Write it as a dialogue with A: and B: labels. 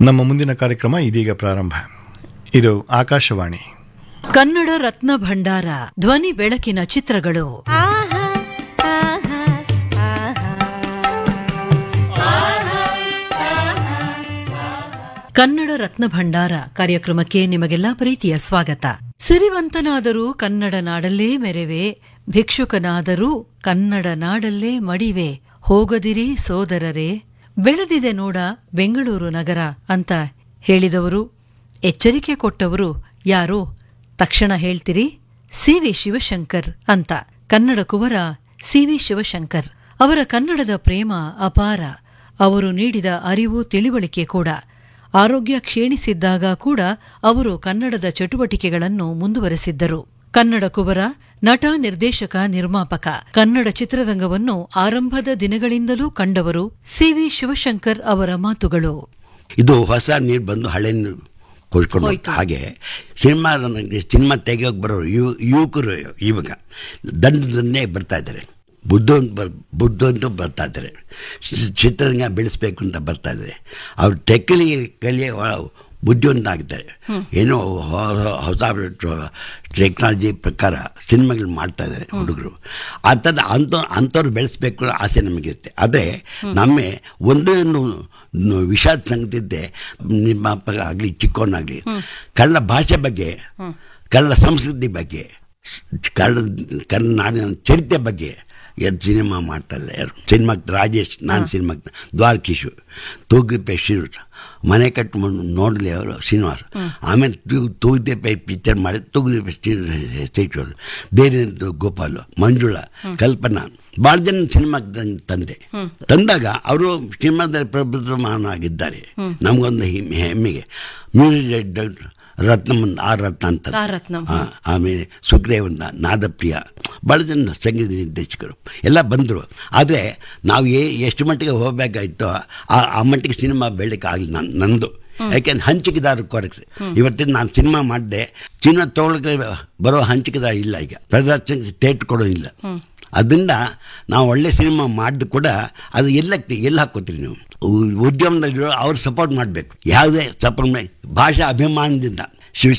A: ನಮ್ಮ ಮುಂದಿನ ಕಾರ್ಯಕ್ರಮ ಇದೀಗ ಪ್ರಾರಂಭ ಇದು ಆಕಾಶವಾಣಿ
B: ಕನ್ನಡ ರತ್ನ ಭಂಡಾರ ಧ್ವನಿ ಬೆಳಕಿನ ಚಿತ್ರಗಳು ಕನ್ನಡ ರತ್ನ ಭಂಡಾರ ಕಾರ್ಯಕ್ರಮಕ್ಕೆ ನಿಮಗೆಲ್ಲ ಪ್ರೀತಿಯ ಸ್ವಾಗತ ಸಿರಿವಂತನಾದರೂ ಕನ್ನಡ ನಾಡಲ್ಲೇ ಮೆರೆವೆ ಭಿಕ್ಷುಕನಾದರೂ ಕನ್ನಡ ನಾಡಲ್ಲೇ ಮಡಿವೆ ಹೋಗದಿರಿ ಸೋದರರೇ ಬೆಳೆದಿದೆ ನೋಡ ಬೆಂಗಳೂರು ನಗರ ಅಂತ ಹೇಳಿದವರು ಎಚ್ಚರಿಕೆ ಕೊಟ್ಟವರು ಯಾರೋ ತಕ್ಷಣ ಹೇಳ್ತೀರಿ ಸಿ ವಿ ಶಿವಶಂಕರ್ ಅಂತ ಕನ್ನಡ ಕುವರ ಸಿ ವಿ ಶಿವಶಂಕರ್ ಅವರ ಕನ್ನಡದ ಪ್ರೇಮ ಅಪಾರ ಅವರು ನೀಡಿದ ಅರಿವು ತಿಳಿವಳಿಕೆ ಕೂಡ ಆರೋಗ್ಯ ಕ್ಷೀಣಿಸಿದ್ದಾಗ ಕೂಡ ಅವರು ಕನ್ನಡದ ಚಟುವಟಿಕೆಗಳನ್ನು ಮುಂದುವರೆಸಿದ್ದರು ಕನ್ನಡ ಕುವರ ನಟ ನಿರ್ದೇಶಕ ನಿರ್ಮಾಪಕ ಕನ್ನಡ ಚಿತ್ರರಂಗವನ್ನು ಆರಂಭದ ದಿನಗಳಿಂದಲೂ ಕಂಡವರು ಸಿ ವಿ ಶಿವಶಂಕರ್ ಅವರ ಮಾತುಗಳು
C: ಇದು ಹೊಸ ನೀರು ಬಂದು ಹಳೆ ನೀರು ಕೊಡ್ಕೊಂಡು
B: ಹೋಯ್ತು.
C: ಹಾಗೆ ಸಿನಿಮಾ ನನಗೆ ಸಿನಿಮಾ ತೆಗಿಯೋಕೆ ಬರೋರು ಯು ಯುವಕರು ಇವಾಗ ದಂಡದನ್ನೇ ಬರ್ತಾ ಇದ್ದಾರೆ ಬುದ್ಧ ಅಂತ ಬರ್ ಬುದ್ಧ ಅಂತ ಬರ್ತಾ ಇದ್ದಾರೆ ಚಿ- ಚಿತ್ರರಂಗ ಬೆಳೆಸ್ಬೇಕು ಅಂತ ಬರ್ತಾ ಇದ್ದಾರೆ ಅವ್ರು ಟೆಕ್ನಿಲಿ ಕಲಿಯ ಬುದ್ಧಿವಂತ ಆಗಿದ್ದಾರೆ ಏನೋ ಹೊ- ಹೊ- ಹೊಸ ಟೆಕ್ನಾಲಜಿ ಪ್ರಕಾರ ಸಿನಿಮಾಗಳು ಮಾಡ್ತಾ ಇದ್ದಾರೆ ಹುಡುಗರು ಅಂಥದ್ದು ಅಂಥ ಅಂಥವ್ರು ಬೆಳೆಸ್ಬೇಕು ಅನ್ನೋ ಆಸೆ ನಮಗಿರುತ್ತೆ ಆದರೆ ನಮ್ಮೆ ಒಂದೇ ಒಂದು ನು- ವಿಷಾದ ಸಂಗತಿ ಇದ್ದೆ ನಿಮ್ಮ ಅಪ್ಪ ಆಗಲಿ ಚಿಕ್ಕವನಾಗಲಿ ಕನ್ನಡ ಭಾಷೆ ಬಗ್ಗೆ ಕನ್ನಡ ಸಂಸ್ಕೃತಿ ಬಗ್ಗೆ ಸ್- ಕನ್ನಡ ಕನ್ನಡ ನಾಡಿನ ಚರಿತ್ರೆ ಬಗ್ಗೆ ಎದ್ದು ಸಿನಿಮಾ ಮಾಡ್ತಾಯಿಲ್ಲ ಯಾರು ಸಿನಿಮಾ ರಾಜೇಶ್ ನಾನು ಸಿನಿಮಾ ದ್ವಾರಕೀಶು ತೂಗುದೀಪ ಶ್ರೀನಿವಾಸ ಮನೆ ಕಟ್ಟು ನೋಡಲಿ ಅವರು ಶ್ರೀನಿವಾಸ ಆಮೇಲೆ ತೂ ತೂಗುದೀಪ ಪಿಕ್ಚರ್ ಮಾಡಿ ತೂಗುದೀಪ ಶ್ರೀನಿವಾಸ ದೇರಿನಂತ ಗೋಪಾಲು ಮಂಜುಳಾ ಕಲ್ಪನಾ ಭಾಳ ಜನ ಸಿನಿಮಾ ತಂದೆ ತಂದಾಗ ಅವರು ಸಿನಿಮಾದಲ್ಲಿ ಪ್ರಬುದ್ಧಮಾನವಾಗಿದ್ದಾರೆ ನಮಗೊಂದು ಹೆಮ್ಮೆ- ಹೆಮ್ಮೆಗೆ ಮ್ಯೂಸಿಕ್ ಡೈರೆಕ್ಟರ್ ರತ್ನಮಂದ ಆ ರತ್ನ ಅಂತ
B: ಆ ರತ್ನಂ.
C: ಆ, ಆಮೇಲೆ ಸುಖದೇವಂತ ನಾದಪ್ರಿಯ ಭಾಳ ಜನ ಸಂಗೀತ ನಿರ್ದೇಶಕರು ಎಲ್ಲ ಬಂದರು ಆದರೆ ನಾವು ಏ ಎಷ್ಟು ಮಟ್ಟಿಗೆ ಹೋಗಬೇಕಾಯ್ತೋ ಆ ಆ ಮಟ್ಟಿಗೆ ಸಿನಿಮಾ ಬೆಳಕ್ಕೆ ಆಗಲಿ ನಾನು ನಂದು ಯಾಕೆಂದ್ರೆ ಹಂಚಿಕೆದಾರ ಕೊರತೆ ಇವತ್ತಿನ ನಾನು ಸಿನಿಮಾ ಮಾಡಿದೆ ಸಿನಿಮಾ ತೊಗೊಳಕ್ಕೆ ಬರೋ ಹಂಚಿಕೆದಾರ ಇಲ್ಲ ಈಗ ಪ್ರದರ್ಶನ ಸ್ಟೇಟ್ ಕೊಡೋದಿಲ್ಲ ಅದರಿಂದ ನಾವು ಒಳ್ಳೆ ಸಿನಿಮಾ ಮಾಡಿದ್ದು ಕೂಡ ಅದು ಎಲ್ಲಕ್ಕೆ ಎಲ್ಲಿ ಹಾಕೋತೀರಿ ನೀವು ಉ- ಉದ್ಯಮದಲ್ಲಿರೋ ಅವ್ರು ಸಪೋರ್ಟ್ ಮಾಡಬೇಕು ಯಾವುದೇ ಸಪೋರ್ಟ್ ಮಾಡಿ ಭಾಷಾ ಅಭಿಮಾನದಿಂದ